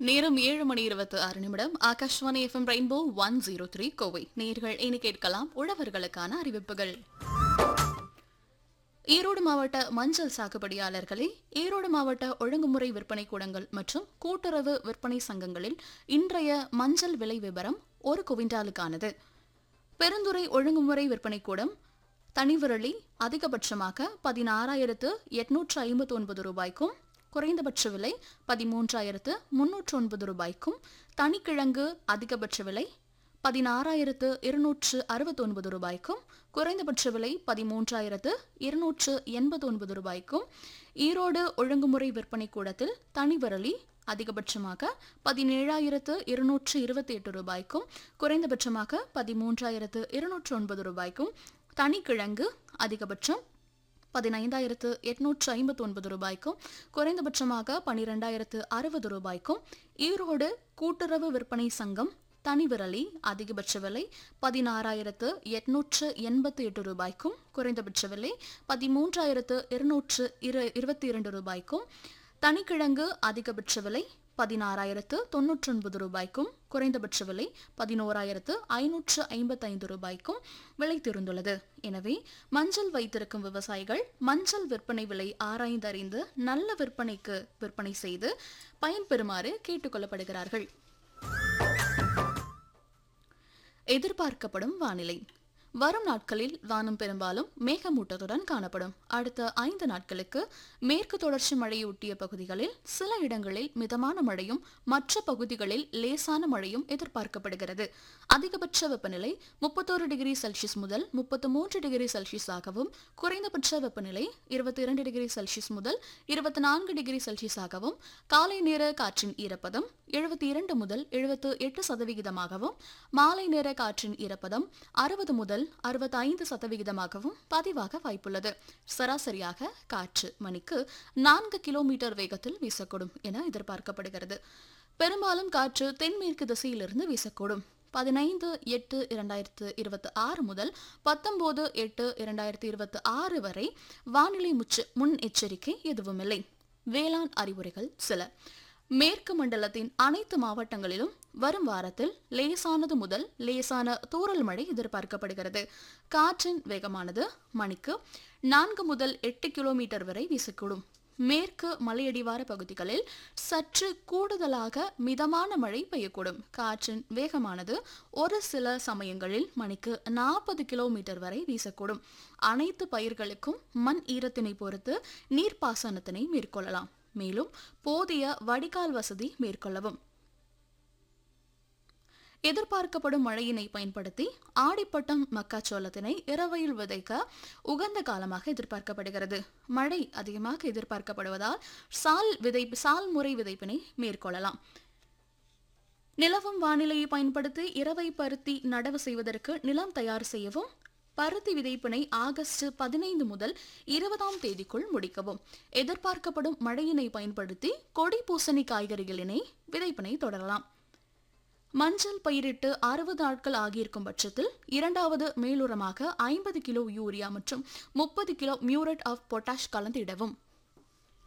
நேரம் ஏழு மணி இருபத்தி ஆறு நிமிடம் Akashvani FM rainbow one zero three Kovai நேர்கள் இனி கேட்கலாம் உழவர்களுக்கான அறிவிப்புகள் ஈரோடு மாவட்ட மஞ்சள் சாகுபடியாளர்களே ஈரோடு மாவட்ட ஒழுங்குமுறை விற்பனை கூடங்கள் மற்றும் கூட்டுறவு விற்பனை சங்கங்களில் இன்றைய மஞ்சள் விலை விவரம் ஒரு குவிண்டாலுக்கானது பெருந்துறை ஒழுங்குமுறை விற்பனை கூடம் தனிவிரலி அதிகபட்சமாக பதினாறாயிரத்து எட்நூற்று ஐம்பத்தி ஒன்பது ரூபாய்க்கும் குறைந்தபட்ச விலை பதிமூன்றாயிரத்து முன்னூற்று ஒன்பது ரூபாய்க்கும் தனிக்கிழங்கு அதிகபட்ச விலை பதினாறாயிரத்து இருநூற்று அறுபத்தி ஒன்பது ரூபாய்க்கும் குறைந்தபட்ச விலை பதிமூன்றாயிரத்து இருநூற்று எண்பது ஒன்பது ரூபாய்க்கும் ஈரோடு ஒழுங்குமுறை விற்பனை கூடத்தில் தனிவரலி அதிகபட்சமாக பதினேழாயிரத்து இருநூற்று இருபத்தி எட்டு ரூபாய்க்கும் குறைந்தபட்சமாக பதிமூன்றாயிரத்து இருநூற்று ஒன்பது ரூபாய்க்கும் தனிக்கிழங்கு அதிகபட்சம் பதினைந்தாயிரத்து எட்நூற்று ஐம்பத்தி ஒன்பது ரூபாய்க்கும் குறைந்தபட்சமாக பனிரெண்டாயிரத்து அறுபது ரூபாய்க்கும் ஈரோடு கூட்டுறவு விற்பனை சங்கம் தனிவிரலி அதிகபட்ச விலை பதினாறாயிரத்து எட்நூற்று எண்பத்தி எட்டு ரூபாய்க்கும் குறைந்தபட்ச விலை பதிமூன்றாயிரத்து இருநூற்று இரு இருபத்தி இரண்டு ரூபாய்க்கும் தனிக்கிழங்கு அதிகபட்ச விலை பதினாறாயிரத்து தொன்னூற்றொன்பது ரூபாய்க்கும் குறைந்தபட்ச விலை பதினோராயிரத்து ஐநூற்று ஐம்பத்தைந்து ரூபாய்க்கும் விலை திருந்துள்ளது எனவே மஞ்சள் வைத்திருக்கும் விவசாயிகள் மஞ்சள் விற்பனை விலை ஆராய்ந்தறிந்து நல்ல விற்பனைக்கு விற்பனை செய்து பயன்பெறுமாறு கேட்டுக்கொள்ளப்படுகிறார்கள் எதிர்பார்க்கப்படும் வானிலை வரும் நாட்களில் வானம் பெரும்பாலும் மேகமூட்டத்துடன் காணப்படும் அடுத்த ஐந்து நாட்களுக்கு மேற்கு தொடர்ச்சி மழையொட்டிய பகுதிகளில் சில இடங்களில் மிதமான மழையும் மற்ற பகுதிகளில் லேசான மழையும் எதிர்பார்க்கப்படுகிறது அதிகபட்ச வெப்பநிலை முப்பத்தோரு டிகிரி செல்சியஸ் முதல் முப்பத்து மூன்று டிகிரி செல்சியஸாகவும் குறைந்தபட்ச வெப்பநிலை இருபத்தி இரண்டு டிகிரி செல்சியஸ் முதல் இருபத்தி நான்கு டிகிரி செல்சியஸாகவும் காலை நேர காற்றின் ஈரப்பதம் எழுபத்தி இரண்டு முதல் எழுபத்து எட்டு சதவிகிதமாகவும் மாலை நேர காற்றின் ஈரப்பதம் அறுபது முதல் அறுபத்தைந்து சதவிகிதமாகவும் பதிவாக வாய்ப்புள்ளது சராசரியாக காற்று மணிக்கு நான்கு கிலோமீட்டர் வேகத்தில் வீசக்கூடும் என எதிர்பார்க்கப்படுகிறது பெரும்பாலும் காற்று தென்மேற்கு திசையிலிருந்து வீசக்கூடும் பதினைந்து எட்டு இரண்டாயிரத்து இருபத்தி ஆறு முதல் பத்தொன்பது எட்டு இரண்டாயிரத்து இருபத்தி ஆறு வரை வானிலை முச்சு முன் எச்சரிக்கை எதுவுமில்லை வேளாண் அறிவுரைகள் சில மேற்கு மண்டலத்தின் அனைத்து மாவட்டங்களிலும் வரும் வாரத்தில் லேசானது முதல் லேசான தூறல் மழை எதிர்பார்க்கப்படுகிறது காற்றின் வேகமானது மணிக்கு நான்கு முதல் எட்டு கிலோமீட்டர் வரை வீசக்கூடும் மேற்கு மலையடிவார பகுதிகளில் சற்று கூடுதலாக மிதமான மழை பெய்யக்கூடும் காற்றின் வேகமானது ஒரு சில சமயங்களில் மணிக்கு நாற்பது கிலோமீட்டர் வரை வீசக்கூடும் அனைத்து பயிர்களுக்கும் மண் ஈரத்தினை பொறுத்து நீர்ப்பாசனத்தினை மேற்கொள்ளலாம் மேலும் போதிய வடிகால் வசதி மேற்கொள்ளவும் எதிர்பார்க்கப்படும் மழையினை பயன்படுத்தி ஆடிப்பட்டம் மக்காச்சோளத்தினை இரவையில் விதைக்க உகந்த காலமாக எதிர்பார்க்கப்படுகிறது மழை அதிகமாக எதிர்பார்க்கப்படுவதால் சால் விதை சால் முறை விதைப்பினை மேற்கொள்ளலாம் நிலவும் வானிலையை பயன்படுத்தி இரவை பருத்தி நடவு செய்வதற்கு நிலம் தயார் செய்யவும் பருத்தி விதைப்பினை ஆகஸ்ட் பதினைந்து முதல் இருபதாம் தேதிக்குள் முடிக்கவும் எதிர்பார்க்கப்படும் மழையினை பயன்படுத்தி கொடி பூசணி காய்கறிகளினை விதைப்பினை தொடரலாம் மஞ்சள் பயிரிட்டு அறுபது நாட்கள் ஆகியிருக்கும் பட்சத்தில் இரண்டாவது மேலுரமாக ஐம்பது கிலோ யூரியா மற்றும் முப்பது கிலோ மியூரட் ஆஃப் பொட்டாஷ் கலந்து இடவும்